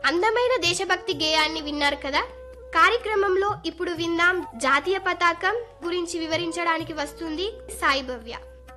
అందమైన దేశభక్తి గేయాన్ని విన్నారు కదా కార్యక్రమంలో ఇప్పుడు విందాం జాతీయ పతాకం గురించి వివరించడానికి వస్తుంది సాయి భవ్య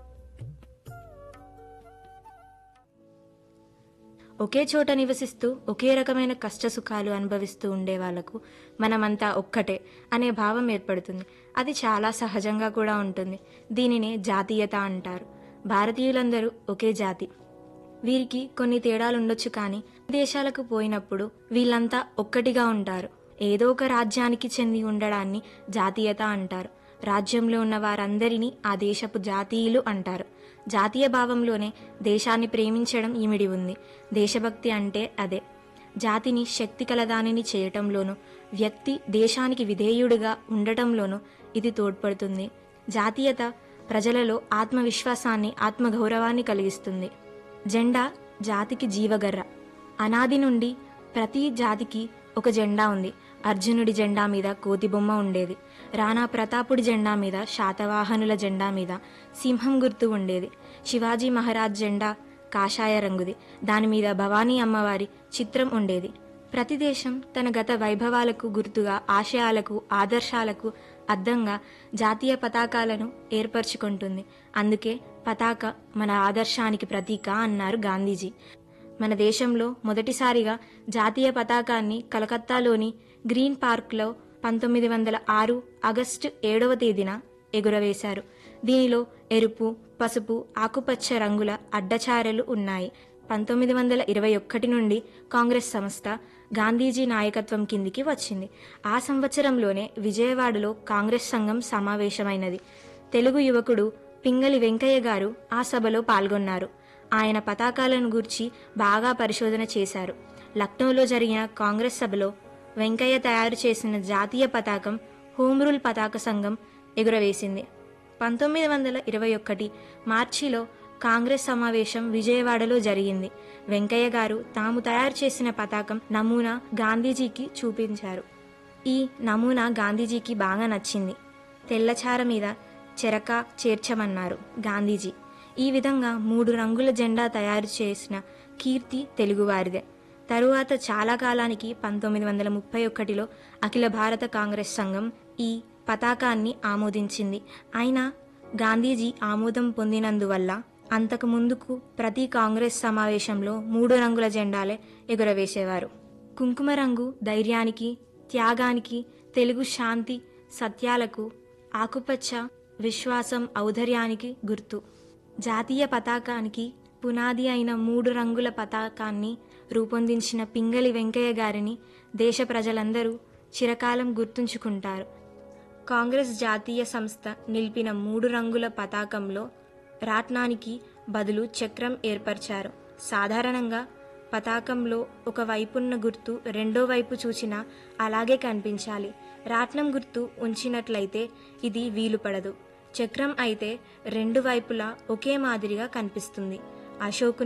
ఒకే చోట నివసిస్తూ ఒకే రకమైన కష్ట సుఖాలు అనుభవిస్తూ ఉండే వాళ్లకు మనమంతా ఒక్కటే అనే భావం ఏర్పడుతుంది అది చాలా సహజంగా కూడా ఉంటుంది దీనినే జాతీయత అంటారు భారతీయులందరూ ఒకే జాతి వీరికి కొన్ని తేడాలుండొచ్చు కానీ దేశాలకు పోయినప్పుడు వీళ్ళంతా ఒక్కటిగా ఉంటారు ఏదో ఒక రాజ్యానికి చెంది ఉండడాన్ని జాతీయత అంటారు రాజ్యంలో ఉన్న వారందరినీ ఆ దేశపు జాతీయులు అంటారు జాతీయ భావంలోనే దేశాన్ని ప్రేమించడం ఇమిడి ఉంది దేశభక్తి అంటే అదే జాతిని శక్తి కలదానిని చేయటంలోనూ వ్యక్తి దేశానికి విధేయుడిగా ఉండటంలోనూ ఇది తోడ్పడుతుంది జాతీయత ప్రజలలో ఆత్మవిశ్వాసాన్ని ఆత్మగౌరవాన్ని కలిగిస్తుంది జెండా జాతికి జీవగర్ర అనాది నుండి ప్రతి జాతికి ఒక జెండా ఉంది అర్జునుడి జెండా మీద కోతి బొమ్మ ఉండేది రాణా ప్రతాపుడి జెండా మీద శాతవాహనుల జెండా మీద సింహం గుర్తు ఉండేది శివాజీ మహారాజ్ జెండా కాషాయ రంగుది దాని మీద భవానీ అమ్మవారి చిత్రం ఉండేది ప్రతి దేశం తన గత వైభవాలకు గుర్తుగా ఆశయాలకు ఆదర్శాలకు అద్దంగా జాతీయ పతాకాలను ఏర్పరచుకుంటుంది అందుకే పతాక మన ఆదర్శానికి ప్రతీక అన్నారు గాంధీజీ మన దేశంలో మొదటిసారిగా జాతీయ పతాకాన్ని కలకత్తాలోని గ్రీన్ పార్క్లో పంతొమ్మిది వందల ఆరు ఆగస్టు ఏడవ తేదీన ఎగురవేశారు దీనిలో ఎరుపు పసుపు ఆకుపచ్చ రంగుల అడ్డచారలు ఉన్నాయి పంతొమ్మిది వందల ఇరవై ఒక్కటి నుండి కాంగ్రెస్ సంస్థ గాంధీజీ నాయకత్వం కిందికి వచ్చింది ఆ సంవత్సరంలోనే విజయవాడలో కాంగ్రెస్ సంఘం సమావేశమైనది తెలుగు యువకుడు పింగళి వెంకయ్య గారు ఆ సభలో పాల్గొన్నారు ఆయన పతాకాలను గూర్చి బాగా పరిశోధన చేశారు లక్నోలో జరిగిన కాంగ్రెస్ సభలో వెంకయ్య తయారు చేసిన జాతీయ పతాకం హోమ్ రూల్ పతాక సంఘం ఎగురవేసింది పంతొమ్మిది వందల ఇరవై ఒకటి మార్చిలో కాంగ్రెస్ సమావేశం విజయవాడలో జరిగింది వెంకయ్య గారు తాము తయారు చేసిన పతాకం నమూనా గాంధీజీకి చూపించారు ఈ నమూనా గాంధీజీకి బాగా నచ్చింది తెల్లచార మీద చెరక చేర్చమన్నారు గాంధీజీ ఈ విధంగా మూడు రంగుల జెండా తయారు చేసిన కీర్తి తెలుగువారిదే తరువాత చాలా కాలానికి పంతొమ్మిది వందల ముప్పై ఒకటిలో అఖిల భారత కాంగ్రెస్ సంఘం ఈ పతాకాన్ని ఆమోదించింది అయినా గాంధీజీ ఆమోదం పొందినందువల్ల అంతకు ముందుకు ప్రతి కాంగ్రెస్ సమావేశంలో మూడు రంగుల జెండాలే ఎగురవేసేవారు కుంకుమ రంగు ధైర్యానికి త్యాగానికి తెలుగు శాంతి సత్యాలకు ఆకుపచ్చ విశ్వాసం ఔదర్యానికి గుర్తు జాతీయ పతాకానికి పునాది అయిన మూడు రంగుల పతాకాన్ని రూపొందించిన పింగళి వెంకయ్య గారిని దేశ ప్రజలందరూ చిరకాలం గుర్తుంచుకుంటారు కాంగ్రెస్ జాతీయ సంస్థ నిలిపిన మూడు రంగుల పతాకంలో రాట్నానికి బదులు చక్రం ఏర్పరిచారు సాధారణంగా పతాకంలో ఒక వైపున్న గుర్తు రెండో వైపు చూచినా అలాగే కనిపించాలి రాట్నం గుర్తు ఉంచినట్లయితే ఇది వీలుపడదు చక్రం అయితే రెండు వైపులా ఒకే మాదిరిగా కనిపిస్తుంది అశోకు